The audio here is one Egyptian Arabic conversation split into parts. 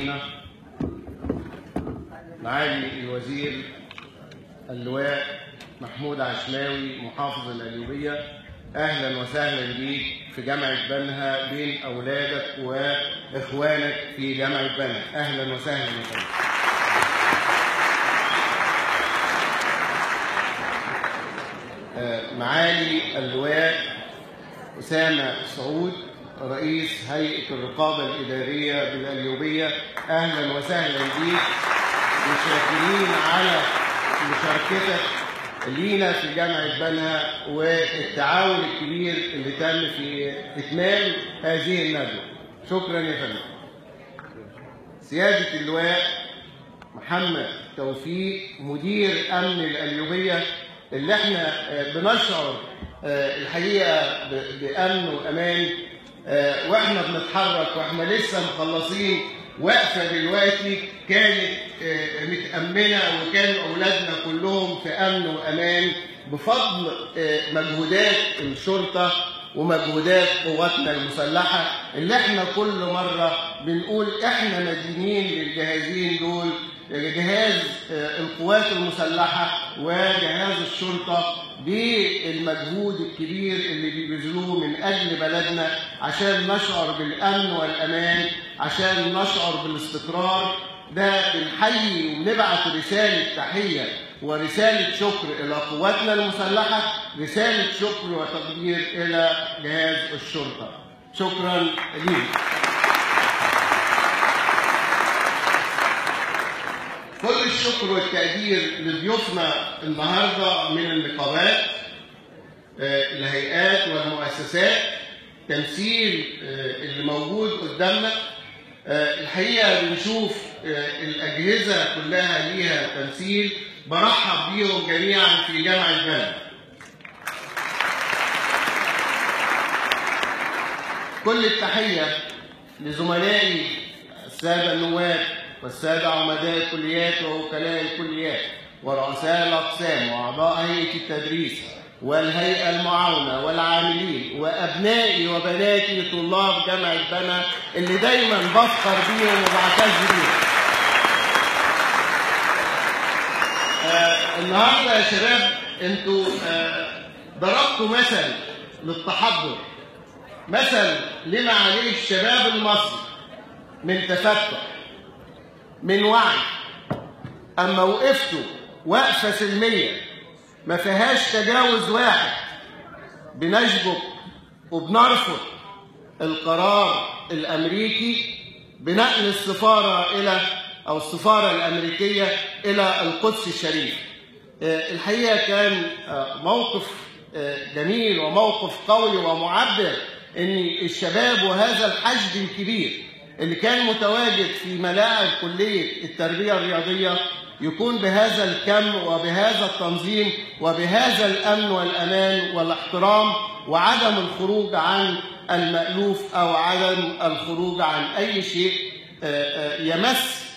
علينا معالي الوزير اللواء محمود عشماوي محافظ القليوبية أهلا وسهلا بيك في جامعة بنها بين أولادك وإخوانك في جامعة بنها أهلا وسهلا يا فندم آه، معالي اللواء أسامة سعود رئيس هيئة الرقابة الإدارية بالقليوبية أهلا وسهلا بيك وشاكرين على مشاركتك لينا في جامعة بنها والتعاون الكبير اللي تم في إتمام هذه الندوة شكرا يا فندم سيادة اللواء محمد توفيق مدير أمن القليوبية اللي احنا بنشعر الحقيقة بأمن وأمان واحنا بنتحرك واحنا لسه مخلصين وقفه دلوقتي كانت متامنه وكانوا اولادنا كلهم في امن وامان بفضل مجهودات الشرطه ومجهودات قواتنا المسلحه اللي احنا كل مره بنقول احنا مدينين للجهازين دول جهاز القوات المسلحه وجهاز الشرطه بالمجهود الكبير اللي بيبذلوه من اجل بلدنا عشان نشعر بالامن والامان عشان نشعر بالاستقرار ده بنحيي ونبعت رساله تحيه ورساله شكر الى قواتنا المسلحه رساله شكر وتقدير الى جهاز الشرطه شكرا ليك كل الشكر والتقدير لضيوفنا النهارده من النقابات الهيئات والمؤسسات تمثيل اللي موجود قدامنا الحقيقه بنشوف الاجهزه كلها ليها تمثيل برحب بيهم جميعا في جامعه بلد كل التحيه لزملائي الساده النواب والسادة عمداء الكليات ووكلاء الكليات ورؤساء الأقسام وأعضاء هيئة التدريس والهيئة المعاونة والعاملين وأبنائي وبناتي طلاب جامعة بنا اللي دايما بفخر بيهم وبعتز بيهم. آه النهارده يا شباب انتوا آه ضربتوا مثل للتحضر مثل لما عليه الشباب المصري من تفتح من وعي اما وقفتوا وقفه سلميه ما فيهاش تجاوز واحد بنشبك وبنرفض القرار الامريكي بنقل السفاره الى او السفاره الامريكيه الى القدس الشريف الحقيقه كان موقف جميل وموقف قوي ومعبر ان الشباب وهذا الحشد الكبير اللي كان متواجد في ملاعب كلية التربية الرياضية يكون بهذا الكم وبهذا التنظيم وبهذا الأمن والأمان والاحترام وعدم الخروج عن المألوف أو عدم الخروج عن أي شيء يمس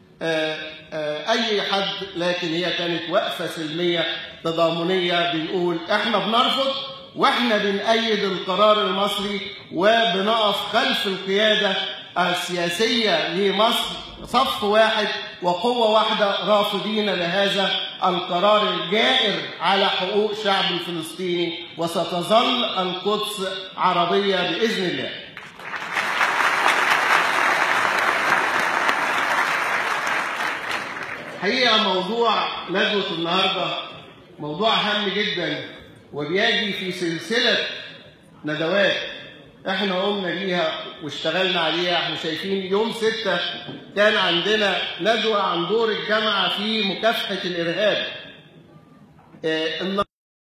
أي حد لكن هي كانت وقفة سلمية تضامنية بنقول إحنا بنرفض واحنا بنأيد القرار المصري وبنقف خلف القيادة السياسية لمصر صف واحد وقوة واحدة رافضين لهذا القرار الجائر على حقوق الشعب الفلسطيني وستظل القدس عربية بإذن الله حقيقة موضوع ندوة النهاردة موضوع هام جدا وبيجي في سلسلة ندوات احنا قمنا بيها واشتغلنا عليها احنا شايفين يوم ستة كان عندنا ندوة عن دور الجامعة في مكافحة الإرهاب اه